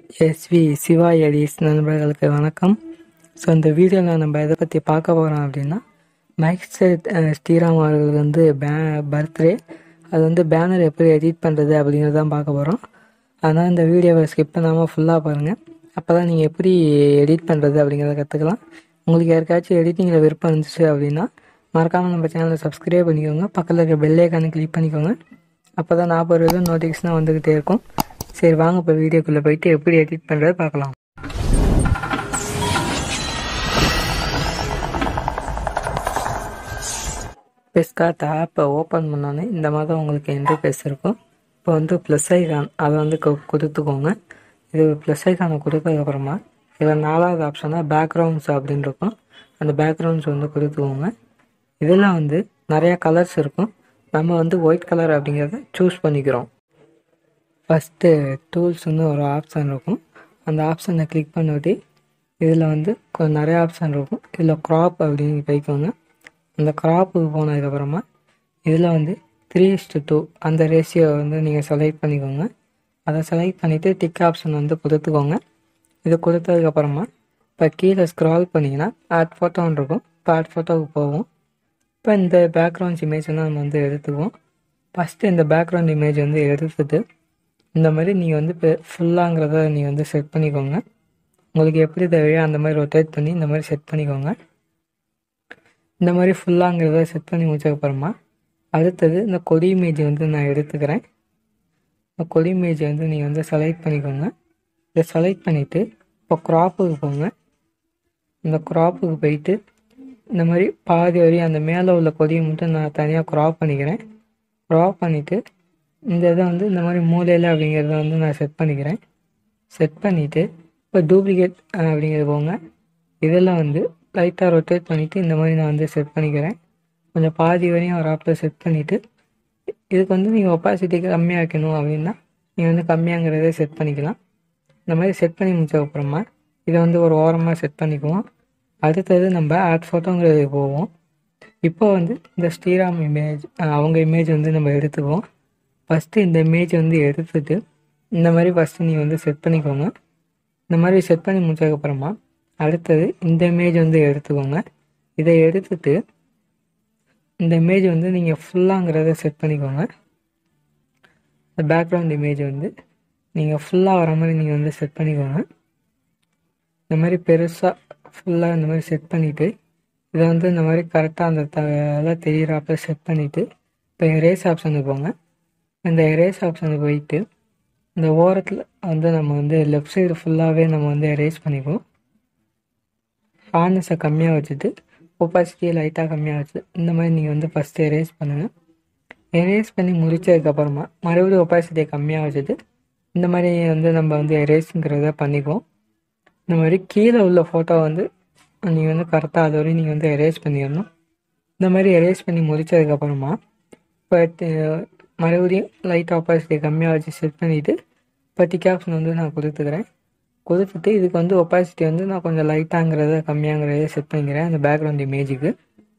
SV Siva எடிஸ் நண்பர்களுக்கு வணக்கம் so இந்த வீடியோவில் நம்ம எதை பற்றி பார்க்க போகிறோம் அப்படின்னா மைக் செட் ஸ்ரீராம் அவர்கள் வந்து பே பர்த்டே அது வந்து பேனர் எப்படி எடிட் பண்ணுறது அப்படிங்கிறது தான் பார்க்க போகிறோம் அதனால் இந்த வீடியோவை ஸ்கிப் பண்ணாமல் ஃபுல்லாக பாருங்கள் அப்போ தான் நீங்கள் எப்படி எடிட் பண்ணுறது அப்படிங்கிறத கற்றுக்கலாம் உங்களுக்கு யாருக்காச்சும் எடிட்டிங்கில் விருப்பம் இருந்துச்சு அப்படின்னா மறக்காமல் நம்ம சேனலை சப்ஸ்கிரைப் பண்ணிக்கோங்க பக்கத்தில் இருக்க பெல் ஐக்கானை கிளிக் பண்ணிக்கோங்க அப்போ தான் நான் போகிறது நோட்டிஃபிகேஷனாக வந்துக்கிட்டே இருக்கும் சரி வாங்க இப்போ வீடியோக்குள்ளே போயிட்டு எப்படி எடிட் பண்ணுறது பார்க்கலாம் பெஸ்கார்ட் ஆப்பை ஓப்பன் பண்ணோன்னே இந்த மாதிரி தான் உங்களுக்கு இன்டர்ஃபேஸ் இருக்கும் இப்போ வந்து ப்ளஸ் ஐகான் அதை வந்து கு- கொடுத்துக்கோங்க இது ப்ளஸ் ஐகானை கொடுத்ததுக்கப்புறமா இதில் நாலாவது ஆப்ஷனாக பேக்ரவுண்ட்ஸ் அப்படின்னு இருக்கும் அந்த பேக்ரவுண்ட்ஸ் வந்து கொடுத்துக்கோங்க இதில் வந்து நிறையா கலர்ஸ் இருக்கும் நம்ம வந்து ஒயிட் கலர் அப்படிங்கிறத சூஸ் பண்ணிக்கிறோம் ஃபஸ்ட்டு டூல்ஸ்னு ஒரு ஆப்ஷன் இருக்கும் அந்த ஆப்ஷனை கிளிக் பண்ணிவிட்டு இதில் வந்து கொ- நிறைய ஆப்ஷன் இருக்கும் இதில் க்ராப் அப்படின்னு போய்க்கோங்க அந்த க்ராப்புக்கு போனதுக்கப்புறமா இதில் வந்து த்ரீ இஸ்டு டூ அந்த ரேஷியோ வந்து நீங்கள் செலக்ட் பண்ணிக்கோங்க அதை செலக்ட் பண்ணிவிட்டு டிக் ஆப்ஷன் வந்து கொடுத்துக்கோங்க இது கொடுத்ததுக்கப்புறமா இப்போ கீழே ஸ்க்ரால் பண்ணிங்கன்னா ஆட் ஃபோட்டோன்னு இருக்கும் இப்போ ஆட் ஃபோட்டோவுக்கு போவோம் இப்போ இந்த பேக்ரவுண்ட் இமேஜ் வந்து நம்ம வந்து எடுத்துக்குவோம் ஃபஸ்ட்டு இந்த பேக்ரவுண்ட் இமேஜ் வந்து எடுத்துட்டு இந்த மாதிரி நீங்கள் வந்து இப்போ ஃபுல்லாங்கிறத நீங்கள் வந்து செட் பண்ணிக்கோங்க உங்களுக்கு எப்படி தேவையோ அந்த மாதிரி ரொட்டேட் பண்ணி இந்த மாதிரி செட் பண்ணிக்கோங்க இந்த மாதிரி ஃபுல்லாங்கிறத செட் பண்ணி முடிச்சதுக்கப்புறமா அடுத்தது இந்த கொடி இமேஜ் வந்து நான் எடுத்துக்கிறேன் இந்த கொடி இமேஜ் வந்து நீங்கள் வந்து செலக்ட் பண்ணிக்கோங்க இதை செலக்ட் பண்ணிவிட்டு இப்போ க்ராப்புக்கு போங்க இந்த க்ராப்புக்கு போயிட்டு இந்த மாதிரி பாதி வரையும் அந்த மேலே உள்ள கொடியை மட்டும் நான் தனியாக க்ராப் பண்ணிக்கிறேன் க்ராப் பண்ணிவிட்டு இந்த இதை வந்து இந்த மாதிரி மூலையில் அப்படிங்கிறத வந்து நான் செட் பண்ணிக்கிறேன் செட் பண்ணிவிட்டு இப்போ டூப்ளிகேட் அப்படிங்கிறது போங்க இதெல்லாம் வந்து லைட்டாக ரொட்டேட் பண்ணிவிட்டு இந்த மாதிரி நான் வந்து செட் பண்ணிக்கிறேன் கொஞ்சம் பாதி வரையும் ஒரு ஆப்பில் செட் பண்ணிவிட்டு இதுக்கு வந்து நீங்கள் ஒப்பாசிட்டி கம்மியாக வைக்கணும் அப்படின்னா நீங்கள் வந்து கம்மியாங்கிறதே செட் பண்ணிக்கலாம் இந்த மாதிரி செட் பண்ணி முடிச்சதுக்கப்புறமா இதை வந்து ஒரு ஓரமாக செட் பண்ணிக்குவோம் அடுத்தது நம்ம ஆட் ஃபோட்டோங்கிறது போவோம் இப்போ வந்து இந்த ஸ்ரீராம் இமேஜ் அவங்க இமேஜ் வந்து நம்ம எடுத்துக்குவோம் ஃபஸ்ட்டு இந்த இமேஜ் வந்து எடுத்துட்டு இந்த மாதிரி ஃபஸ்ட்டு நீங்கள் வந்து செட் பண்ணிக்கோங்க இந்த மாதிரி செட் பண்ணி முடிச்சதுக்கப்புறமா அடுத்தது இந்த இமேஜ் வந்து எடுத்துக்கோங்க இதை எடுத்துட்டு இந்த இமேஜ் வந்து நீங்கள் ஃபுல்லாங்கிறத செட் பண்ணிக்கோங்க இந்த பேக்ரவுண்ட் இமேஜ் வந்து நீங்கள் ஃபுல்லாக வர மாதிரி நீங்கள் வந்து செட் பண்ணிக்கோங்க இந்த மாதிரி பெருசாக ஃபுல்லாக இந்த மாதிரி செட் பண்ணிவிட்டு இதை வந்து இந்த மாதிரி கரெக்டாக அந்த தலை தெரியிறாப்புல செட் பண்ணிவிட்டு இப்போ எரேஸ் ஆப்ஷனுக்கு போங்க இந்த எரேஸ் ஆப்ஷனுக்கு போயிட்டு இந்த ஓரத்தில் வந்து நம்ம வந்து லெஃப்ட் சைடு ஃபுல்லாகவே நம்ம வந்து எரேஸ் பண்ணிக்குவோம் ஹார்னஸை கம்மியாக வச்சுட்டு ஒப்பாசிட்டியை லைட்டாக கம்மியாக வச்சு இந்த மாதிரி நீங்கள் வந்து ஃபஸ்ட்டு எரேஸ் பண்ணுங்கள் எரேஸ் பண்ணி முடிச்சதுக்கப்புறமா மறுபடியும் ஒப்பாசிட்டியை கம்மியாக வச்சுட்டு இந்த மாதிரி வந்து நம்ம வந்து எரேஸுங்கிறத பண்ணிக்குவோம் இந்த மாதிரி கீழே உள்ள ஃபோட்டோ வந்து நீங்கள் வந்து கரெக்டாக அது வரையும் நீங்கள் வந்து எரேஸ் பண்ணிடணும் இந்த மாதிரி எரேஸ் பண்ணி முடிச்சதுக்கப்புறமா இப்போ மறுபடியும் லைட் ஆப்போசிட்டி கம்மியாக வச்சு செட் பண்ணிவிட்டு இப்போ டிக் ஆப்ஷன் வந்து நான் கொடுத்துக்கிறேன் கொடுத்துட்டு இதுக்கு வந்து ஒப்பாசிட்டி வந்து நான் கொஞ்சம் லைட்டாங்கிறத கம்மியாங்கிறத செட் பண்ணிக்கிறேன் அந்த பேக்ரவுண்ட் இமேஜுக்கு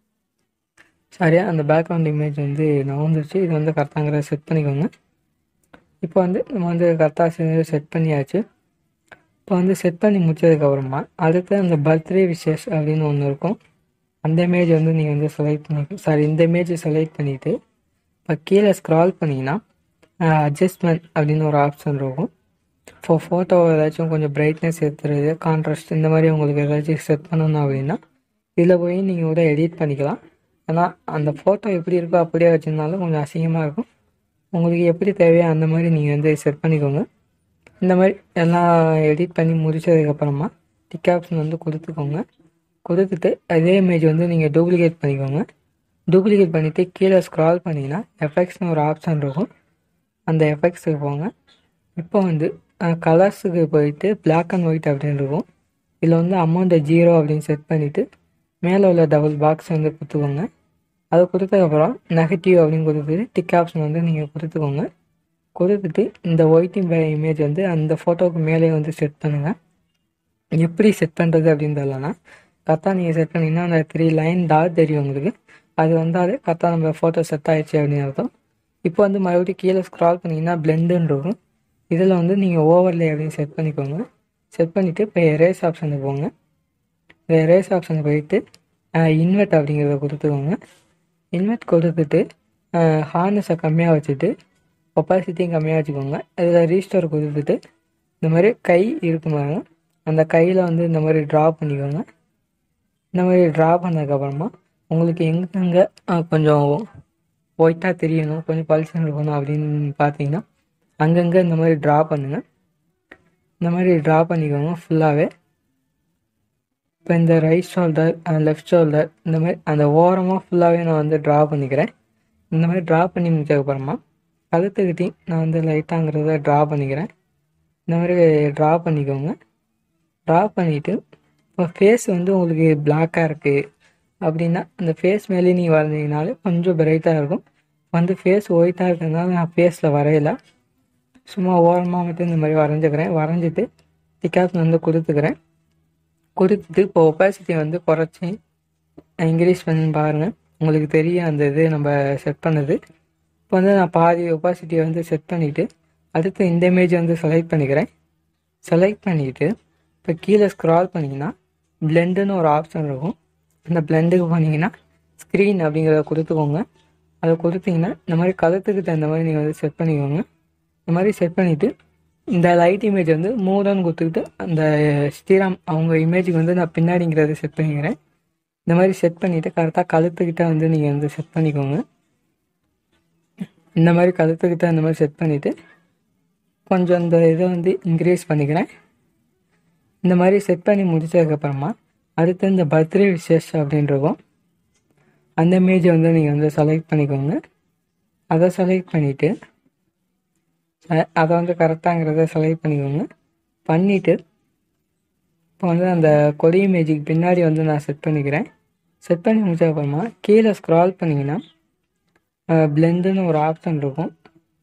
சரியா அந்த பேக்ரவுண்ட் இமேஜ் வந்து நான் வந்துருச்சு இது வந்து கரெக்டாங்கிறத செட் பண்ணிக்கோங்க இப்போ வந்து நம்ம வந்து கரெக்டாக செட் பண்ணியாச்சு இப்போ வந்து செட் பண்ணி முடிச்சதுக்கப்புறமா அடுத்து அந்த பர்த்டே விஷஸ் அப்படின்னு ஒன்று இருக்கும் அந்த இமேஜ் வந்து நீங்கள் வந்து செலக்ட் பண்ணி சாரி இந்த இமேஜை செலக்ட் பண்ணிவிட்டு இப்போ கீழே ஸ்க்ரால் பண்ணிங்கன்னா அட்ஜஸ்ட்மெண்ட் அப்படின்னு ஒரு ஆப்ஷன் இருக்கும் இப்போ ஃபோட்டோ ஏதாச்சும் கொஞ்சம் பிரைட்னஸ் ஏற்றுறது கான்ட்ராஸ்ட் இந்த மாதிரி உங்களுக்கு ஏதாச்சும் செட் பண்ணணும் அப்படின்னா இதில் போய் நீங்கள் கூட எடிட் பண்ணிக்கலாம் ஏன்னா அந்த ஃபோட்டோ எப்படி இருக்கோ அப்படியே வச்சுருந்தாலும் கொஞ்சம் அசிங்கமாக இருக்கும் உங்களுக்கு எப்படி தேவையோ அந்த மாதிரி நீங்கள் வந்து செட் பண்ணிக்கோங்க இந்த மாதிரி எல்லாம் எடிட் பண்ணி முடிச்சதுக்கப்புறமா டிக் ஆப்ஷன் வந்து கொடுத்துக்கோங்க கொடுத்துட்டு அதே இமேஜ் வந்து நீங்கள் டூப்ளிகேட் பண்ணிக்கோங்க டூப்ளிகேட் பண்ணிவிட்டு கீழே ஸ்க்ரால் பண்ணிங்கன்னா எஃபெக்ட்ஸ்னு ஒரு ஆப்ஷன் இருக்கும் அந்த எஃபெக்ட்ஸுக்கு போங்க இப்போ வந்து கலர்ஸுக்கு போயிட்டு Black அண்ட் ஒயிட் அப்படின்னு இருக்கும் இதில் வந்து அமௌண்ட்டை ஜீரோ அப்படின்னு செட் பண்ணிவிட்டு மேலே உள்ள டபுள் பாக்ஸ் வந்து கொடுத்துக்கோங்க அதை கொடுத்ததுக்கப்புறம் நெகட்டிவ் அப்படின்னு கொடுத்துட்டு டிக் ஆப்ஷன் வந்து நீங்கள் கொடுத்துக்கோங்க கொடுத்துட்டு இந்த ஒயிட் இமேஜ் வந்து அந்த ஃபோட்டோவுக்கு மேலே வந்து செட் பண்ணுங்கள் எப்படி செட் பண்ணுறது அப்படின்னு தெரியலனா கரெக்டாக நீங்கள் செட் பண்ணிங்கன்னா அந்த த்ரீ லைன் டாட் தெரியும் உங்களுக்கு அது வந்தாலே கரெக்டாக நம்ம ஃபோட்டோ செட் ஆயிடுச்சு அப்படின்னு அர்த்தம் இப்போ வந்து மறுபடியும் கீழே ஸ்க்ரால் பண்ணிங்கன்னா பிளெண்டுன்னு இருக்கும் இதில் வந்து நீங்கள் ஓவர்லே அப்படின்னு செட் பண்ணிக்கோங்க செட் பண்ணிவிட்டு இப்போ எரேஸ் ஆப்ஷனுக்கு போங்க இந்த எரேஸ் ஆப்ஷனுக்கு போயிட்டு இன்வெர்ட் அப்படிங்கிறத கொடுத்துக்கோங்க இன்வெர்ட் கொடுத்துட்டு ஹார்னஸை கம்மியாக வச்சுட்டு ஒப்பாசிட்டியும் கம்மியாக வச்சுக்கோங்க இதில் ரீஸ்டோர் கொடுத்துட்டு இந்த மாதிரி கை இருக்கும் பாருங்க அந்த கையில் வந்து இந்த மாதிரி ட்ரா பண்ணிக்கோங்க இந்த மாதிரி ட்ரா பண்ணதுக்கப்புறமா உங்களுக்கு எங்கெங்கே கொஞ்சம் ஒயிட்டாக தெரியணும் கொஞ்சம் பளிச்சுன்னு இருக்கணும் அப்படின்னு பார்த்தீங்கன்னா அங்கங்கே இந்த மாதிரி ட்ரா பண்ணுங்கள் இந்த மாதிரி ட்ரா பண்ணிக்கோங்க ஃபுல்லாகவே இப்போ இந்த ரைட் ஷோல்டர் லெஃப்ட் ஷோல்டர் இந்த மாதிரி அந்த ஓரமாக ஃபுல்லாகவே நான் வந்து ட்ரா பண்ணிக்கிறேன் இந்த மாதிரி ட்ரா பண்ணி முடிச்சதுக்கப்புறமா கழுத்துக்கிட்டையும் நான் வந்து லைட்டாங்கிறத ட்ரா பண்ணிக்கிறேன் இந்த மாதிரி ட்ரா பண்ணிக்கோங்க ட்ரா பண்ணிவிட்டு இப்போ ஃபேஸ் வந்து உங்களுக்கு பிளாக்காக இருக்குது அப்படின்னா அந்த ஃபேஸ் மேலே நீங்கள் வரைஞ்சிங்கனாலே கொஞ்சம் பிரைட்டாக இருக்கும் வந்து ஃபேஸ் ஒயிட்டாக இருக்கிறதுனால நான் ஃபேஸில் வரையலை சும்மா ஓரமாக மட்டும் இந்த மாதிரி வரைஞ்சிக்கிறேன் வரைஞ்சிட்டு டிக்காஸ் வந்து கொடுத்துக்கிறேன் கொடுத்துட்டு இப்போ ஒப்பாசிட்டி வந்து குறைச்சி இன்க்ரீஸ் பண்ணி பாருங்கள் உங்களுக்கு தெரியும் அந்த இது நம்ம செட் பண்ணது இப்போ வந்து நான் பாதி ஒப்பாசிட்டியை வந்து செட் பண்ணிவிட்டு அடுத்து இந்த இமேஜ் வந்து செலக்ட் பண்ணிக்கிறேன் செலக்ட் பண்ணிவிட்டு இப்போ கீழே ஸ்க்ரால் பண்ணிங்கன்னா பிளெண்டுன்னு ஒரு ஆப்ஷன் இருக்கும் அந்த பிளெண்டுக்கு போனீங்கன்னா ஸ்க்ரீன் அப்படிங்கிறத கொடுத்துக்கோங்க அதை கொடுத்தீங்கன்னா இந்த மாதிரி கழுத்துக்கு தகுந்த மாதிரி நீங்கள் வந்து செட் பண்ணிக்கோங்க இந்த மாதிரி செட் பண்ணிவிட்டு இந்த லைட் இமேஜ் வந்து மூடன் கொடுத்துக்கிட்டு அந்த ஸ்ரீராம் அவங்க இமேஜுக்கு வந்து நான் பின்னாடிங்கிறத செட் பண்ணிக்கிறேன் இந்த மாதிரி செட் பண்ணிவிட்டு கரெக்டாக கழுத்துக்கிட்ட வந்து நீங்கள் வந்து செட் பண்ணிக்கோங்க இந்த மாதிரி கழுத்துக்கிட்ட அந்த மாதிரி செட் பண்ணிவிட்டு கொஞ்சம் இந்த இதை வந்து இன்க்ரீஸ் பண்ணிக்கிறேன் இந்த மாதிரி செட் பண்ணி முடிச்சதுக்கப்புறமா அடுத்து இந்த பர்த்டே விசேஷ் அப்படின்றக்கும் அந்த இமேஜை வந்து நீங்கள் வந்து செலக்ட் பண்ணிக்கோங்க அதை செலக்ட் பண்ணிவிட்டு அதை வந்து கரெக்டாங்கிறத செலக்ட் பண்ணிக்கோங்க பண்ணிவிட்டு இப்போ வந்து அந்த கொடி இமேஜுக்கு பின்னாடி வந்து நான் செட் பண்ணிக்கிறேன் செட் பண்ணி முடிச்சதுக்கப்புறமா கீழே ஸ்க்ரால் பண்ணிங்கன்னா பிளெண்டுன்னு ஒரு ஆப்ஷன் இருக்கும்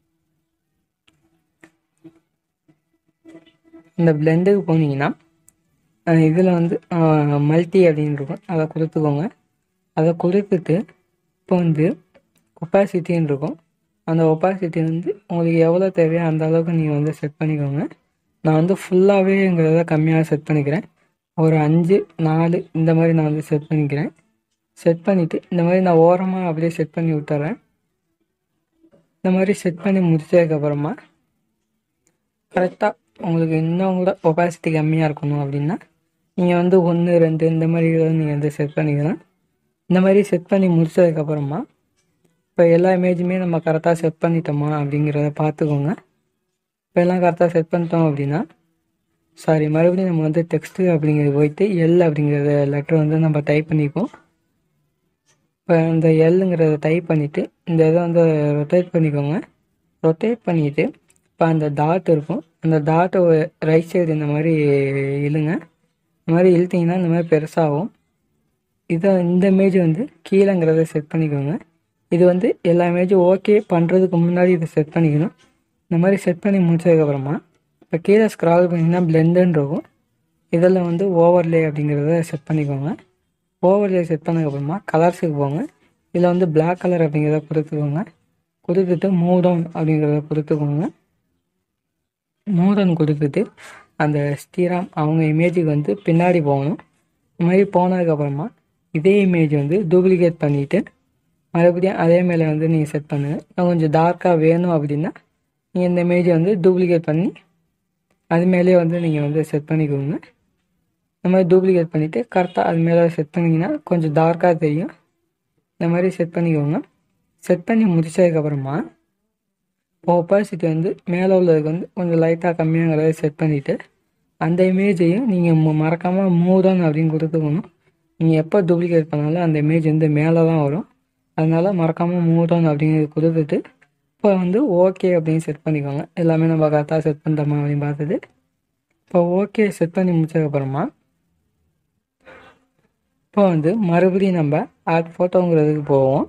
இந்த பிளெண்டுக்கு போனீங்கன்னா இதில் வந்து மல்டி அப்படின்னு இருக்கும் அதை கொடுத்துக்கோங்க அதை கொடுத்துட்டு இப்போ வந்து ஒப்பாசிட்டின்னு இருக்கும் அந்த ஒப்பாசிட்டி வந்து உங்களுக்கு எவ்வளோ தேவையோ அந்த அளவுக்கு நீங்கள் வந்து செட் பண்ணிக்கோங்க நான் வந்து ஃபுல்லாகவேங்கிறத கம்மியாக செட் பண்ணிக்கிறேன் ஒரு அஞ்சு நாலு இந்த மாதிரி நான் வந்து செட் பண்ணிக்கிறேன் செட் பண்ணிவிட்டு இந்த மாதிரி நான் ஓரமாக அப்படியே செட் பண்ணி விட்டுறேன் இந்த மாதிரி செட் பண்ணி முடிச்சதுக்கப்புறமா கரெக்டாக உங்களுக்கு இன்னும் கூட ஒபாசிட்டி கம்மியாக இருக்கணும் அப்படின்னா நீங்கள் வந்து ஒன்று ரெண்டு இந்த மாதிரி நீங்கள் வந்து செட் பண்ணிக்கலாம் இந்த மாதிரி செட் பண்ணி முடிச்சதுக்கப்புறமா இப்போ எல்லா இமேஜுமே நம்ம கரெக்டாக செட் பண்ணிட்டோமா அப்படிங்கிறத பார்த்துக்கோங்க இப்போ எல்லாம் கரெக்டாக செட் பண்ணிட்டோம் அப்படின்னா சாரி மறுபடியும் நம்ம வந்து டெக்ஸ்ட்டு அப்படிங்கிறது போயிட்டு எல் அப்படிங்கிறத லெட்டர் வந்து நம்ம டைப் பண்ணிப்போம் இப்போ இந்த எல்லுங்கிறத டைப் பண்ணிவிட்டு இந்த இதை வந்து ரொட்டேட் பண்ணிக்கோங்க ரொட்டேட் பண்ணிவிட்டு இப்போ அந்த டாட் இருக்கும் அந்த டாட்டை ரைட் சைடு இந்த மாதிரி இழுங்க இந்த மாதிரி இழுத்தீங்கன்னா இந்த மாதிரி பெருசாகும் இதை இந்த இமேஜ் வந்து கீழேங்கிறத செட் பண்ணிக்கோங்க இது வந்து எல்லா இமேஜும் ஓகே பண்ணுறதுக்கு முன்னாடி இதை செட் பண்ணிக்கணும் இந்த மாதிரி செட் பண்ணி முடிச்சதுக்கப்புறமா இப்போ கீழே ஸ்க்ரால் பண்ணிங்கன்னா பிளெண்டுன்னு இருக்கும் இதில் வந்து ஓவர்லே அப்படிங்கிறத செட் பண்ணிக்கோங்க ஓவர்லே செட் பண்ணதுக்கப்புறமா கலர்ஸுக்கு போங்க இதில் வந்து பிளாக் கலர் அப்படிங்கிறத கொடுத்துக்கோங்க கொடுத்துட்டு மூடம் அப்படிங்கிறத கொடுத்துக்கோங்க மூடன் கொடுத்துட்டு அந்த ஸ்ரீராம் அவங்க இமேஜுக்கு வந்து பின்னாடி போகணும் இந்த மாதிரி போனதுக்கப்புறமா இதே இமேஜ் வந்து டூப்ளிகேட் பண்ணிவிட்டு மறுபடியும் அதே மேலே வந்து நீங்கள் செட் பண்ணுங்கள் கொஞ்சம் டார்க்காக வேணும் அப்படின்னா நீங்கள் இந்த இமேஜை வந்து டூப்ளிகேட் பண்ணி அது மேலே வந்து நீங்கள் வந்து செட் பண்ணிக்கோங்க இந்த மாதிரி டூப்ளிகேட் பண்ணிவிட்டு கரெக்டாக அது மேலே செட் பண்ணிங்கன்னா கொஞ்சம் டார்க்காக தெரியும் இந்த மாதிரி செட் பண்ணிக்கோங்க செட் பண்ணி முடிச்சதுக்கப்புறமா இப்போ ஒப்பாசிட்டி வந்து மேலே உள்ளதுக்கு வந்து கொஞ்சம் லைட்டாக கம்மியாகிறத செட் பண்ணிவிட்டு அந்த இமேஜையும் நீங்கள் மறக்காமல் மூடன் அப்படின்னு கொடுத்துக்கணும் நீங்கள் எப்போ டூப்ளிகேட் பண்ணாலும் அந்த இமேஜ் வந்து மேலே தான் வரும் அதனால் மறக்காமல் மூடன் அப்படிங்கிறது கொடுத்துட்டு இப்போ வந்து ஓகே அப்படின்னு செட் பண்ணிக்கோங்க எல்லாமே நம்ம கரெக்டாக செட் பண்ணுறோமா அப்படின்னு பார்த்துட்டு இப்போ ஓகே செட் பண்ணி முடிச்சதுக்கப்புறமா இப்போ வந்து மறுபடியும் நம்ம ஆட் ஃபோட்டோங்கிறதுக்கு போவோம்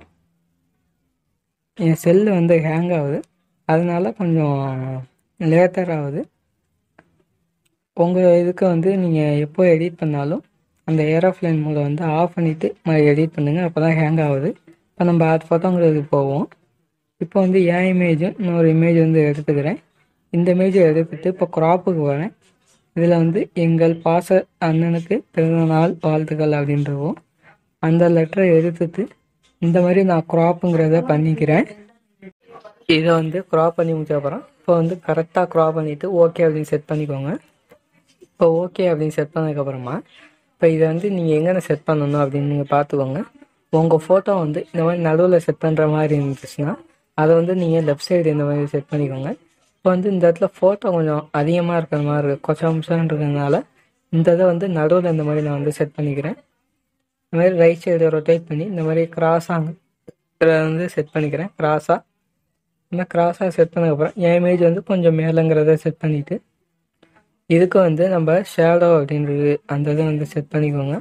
என் செல்லு வந்து ஹேங் ஆகுது அதனால கொஞ்சம் லேட்டர் ஆகுது உங்கள் இதுக்கு வந்து நீங்கள் எப்போ எடிட் பண்ணாலும் அந்த ஏரோஃப்ளைன் மோடை வந்து ஆஃப் பண்ணிவிட்டு எடிட் பண்ணுங்கள் அப்போ தான் ஹேங் ஆகுது இப்போ நம்ம ஆட் ஃபோட்டோங்கிறதுக்கு போவோம் இப்போ வந்து என் இமேஜும் இன்னொரு இமேஜ் வந்து எடுத்துக்கிறேன் இந்த இமேஜை எடுத்துட்டு இப்போ க்ராப்புக்கு வரேன் இதில் வந்து எங்கள் பாச அண்ணனுக்கு பிறந்த நாள் வாழ்த்துக்கள் அப்படின்றவும் அந்த லெட்டரை எடுத்துட்டு இந்த மாதிரி நான் க்ராப்புங்கிறத பண்ணிக்கிறேன் இதை வந்து க்ராப் பண்ணி முடிச்ச அப்புறம் இப்போ வந்து கரெக்டாக க்ராப் பண்ணிவிட்டு ஓகே அப்படின்னு செட் பண்ணிக்கோங்க இப்போ ஓகே அப்படின்னு செட் பண்ணதுக்கப்புறமா இப்போ இதை வந்து நீங்கள் எங்கே செட் பண்ணணும் அப்படின்னு நீங்கள் பார்த்துக்கோங்க உங்கள் ஃபோட்டோ வந்து இந்த மாதிரி நடுவில் செட் பண்ணுற மாதிரி இருந்துச்சுன்னா அதை வந்து நீங்கள் லெஃப்ட் சைடு இந்த மாதிரி செட் பண்ணிக்கோங்க இப்போ வந்து இந்த இடத்துல ஃபோட்டோ கொஞ்சம் அதிகமாக இருக்கிற மாதிரி இருக்குது கொச்சம்சன்றதுனால இந்த இதை வந்து நடுவில் இந்த மாதிரி நான் வந்து செட் பண்ணிக்கிறேன் இந்த மாதிரி ரைட் சைடு ரொட்டேட் பண்ணி இந்த மாதிரி கிராஸாக வந்து செட் பண்ணிக்கிறேன் கிராஸாக இந்த மாதிரி கிராஸாக செட் பண்ணதுக்கப்புறம் என் இமேஜ் வந்து கொஞ்சம் மேலேங்கிறத செட் பண்ணிவிட்டு இதுக்கு வந்து நம்ம ஷேடோ அப்படின்றது அந்த இதை வந்து செட் பண்ணிக்கோங்க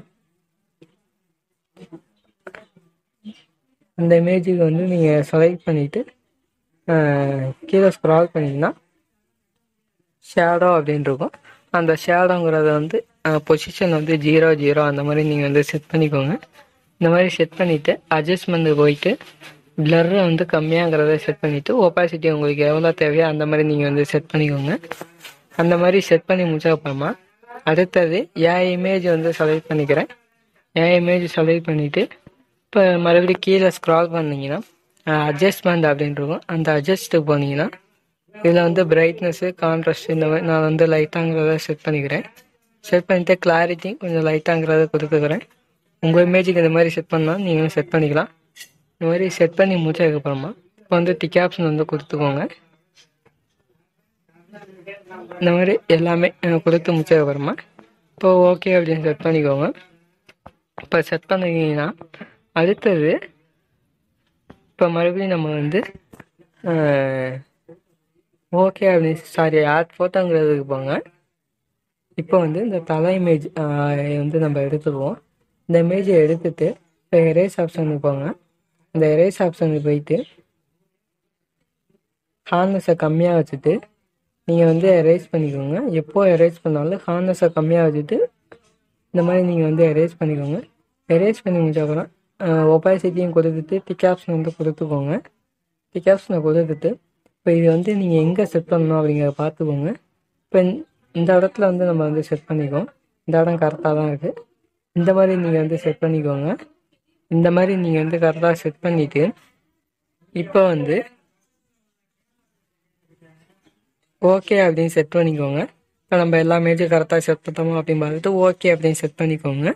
அந்த இமேஜுக்கு வந்து நீங்கள் செலக்ட் பண்ணிவிட்டு கீழே ஸ்க்ரால் பண்ணிங்கன்னா ஷேடோ அப்படின்னு இருக்கும் அந்த ஷேடோங்கிறத வந்து பொசிஷன் வந்து ஜீரோ ஜீரோ அந்த மாதிரி நீங்கள் வந்து செட் பண்ணிக்கோங்க இந்த மாதிரி செட் பண்ணிவிட்டு அட்ஜஸ்ட்மெண்ட் போயிட்டு பிளர் வந்து கம்மியாங்கிறத செட் பண்ணிவிட்டு ஒப்பாசிட்டி உங்களுக்கு எவ்வளோ தேவையோ அந்த மாதிரி நீங்கள் வந்து செட் பண்ணிக்கோங்க அந்த மாதிரி செட் பண்ணி முடிச்சக்கப்புறமா அடுத்தது என் இமேஜ் வந்து செலக்ட் பண்ணிக்கிறேன் என் இமேஜ் செலக்ட் பண்ணிவிட்டு இப்போ மறுபடியும் கீழே ஸ்க்ரால் பண்ணிங்கன்னா அட்ஜஸ்ட்மெண்ட் அப்படின்னு இருக்கும் அந்த அட்ஜஸ்ட்டுக்கு போனீங்கன்னா இதில் வந்து பிரைட்னஸ்ஸு கான்ட்ராஸ்ட் இந்த மாதிரி நான் வந்து லைட்டாங்கிறத செட் பண்ணிக்கிறேன் செட் பண்ணிவிட்டு கிளாரிட்டி கொஞ்சம் லைட்டாங்கிறத கொடுத்துக்கிறேன் உங்கள் இமேஜுக்கு இந்த மாதிரி செட் பண்ணால் நீங்களும் செட் பண்ணிக்கலாம் இந்த மாதிரி செட் பண்ணி முடிச்சதுக்கப்புறமா இப்போ வந்து டிக் ஆப்ஷன் வந்து கொடுத்துக்கோங்க இந்த மாதிரி எல்லாமே அஹ், கொடுத்து முடிச்சதுக்கப்புறமா இப்போ ஓகே அப்படின்னு செட் பண்ணிக்கோங்க இப்போ செட் பண்ணிங்கன்னா அடுத்தது இப்போ மறுபடியும் நம்ம வந்து ஓகே அப்படின்னு சாரி ஆட் ஃபோட்டோங்கிறதுக்கு போங்க இப்போ வந்து இந்த தலை இமேஜ் வந்து நம்ம எடுத்துக்குவோம் இந்த இமேஜை எடுத்துட்டு இப்போ எரேஸ் ஆப்ஷனுக்கு போங்க இந்த எரேஸ் ஆப்ஷனுக்கு போயிட்டு ஹார்னஸை கம்மியாக வச்சுட்டு நீங்கள் வந்து எரேஸ் பண்ணிக்கோங்க எப்போ எரேஸ் பண்ணாலும் ஹார்னஸை கம்மியாக வச்சுட்டு இந்த மாதிரி நீங்கள் வந்து எரேஸ் பண்ணிக்கோங்க எரேஸ் பண்ணி முடிச்ச அப்புறம் ஒப்பாசிட்டியும் கொடுத்துட்டு டிக் ஆப்ஷன் வந்து கொடுத்துக்கோங்க டிக் ஆப்ஷனை கொடுத்துட்டு இப்போ இது வந்து நீங்கள் எங்கே செட் பண்ணணும் அப்படிங்கிறத பார்த்துக்கோங்க இப்போ இந்த- இந்த இடத்துல வந்து நம்ம வந்து செட் பண்ணிக்கோம் இந்த இடம் கரெக்டாக தான் இருக்குது இந்த மாதிரி நீங்கள் வந்து செட் பண்ணிக்கோங்க இந்த மாதிரி நீங்கள் வந்து கரெக்டாக செட் பண்ணிவிட்டு இப்போ வந்து ஓகே அப்படின்னு செட் பண்ணிக்கோங்க இப்போ நம்ம எல்லா மேஜும் கரெக்டாக செட் பண்ணோமா அப்படின்னு பார்த்துட்டு ஓகே அப்படின்னு செட் பண்ணிக்கோங்க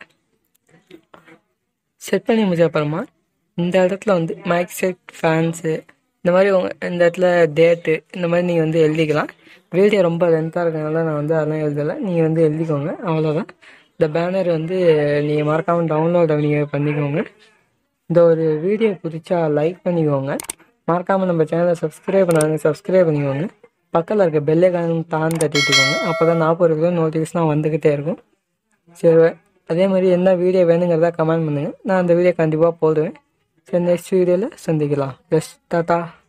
செட் பண்ணி முடிச்ச அப்புறமா இந்த இடத்துல வந்து மைக் செட் ஃபேன்ஸு இந்த மாதிரி உங்க இந்த இடத்துல டேட்டு இந்த மாதிரி நீங்கள் வந்து எழுதிக்கலாம் வீடியோ ரொம்ப லென்த்தாக இருக்கனால நான் வந்து அதெல்லாம் எழுதலை நீங்கள் வந்து எழுதிக்கோங்க அவ்வளோதான் இந்த பேனர் வந்து நீங்கள் மறக்காமல் டவுன்லோட் நீங்கள் பண்ணிக்கோங்க இந்த ஒரு வீடியோ பிடிச்சா லைக் பண்ணிக்கோங்க மறக்காமல் நம்ம சேனலை சப்ஸ்கிரைப் பண்ணாங்க சப்ஸ்கிரைப் பண்ணிக்கோங்க பக்கத்தில் இருக்க பெல்லை காணும் தான் தட்டிட்டுக்கோங்க அப்போ தான் நாற்பது இருக்கிற நோட்டிஃபிகேஷன் வந்துக்கிட்டே இருக்கும் சரி அதே மாதிரி என்ன வீடியோ வேணுங்கிறத கமெண்ட் பண்ணுங்கள் நான் அந்த வீடியோ கண்டிப்பாக போடுவேன் சரி நெக்ஸ்ட் வீடியோவில் சந்திக்கலாம் பெஸ்ட் டாட்டா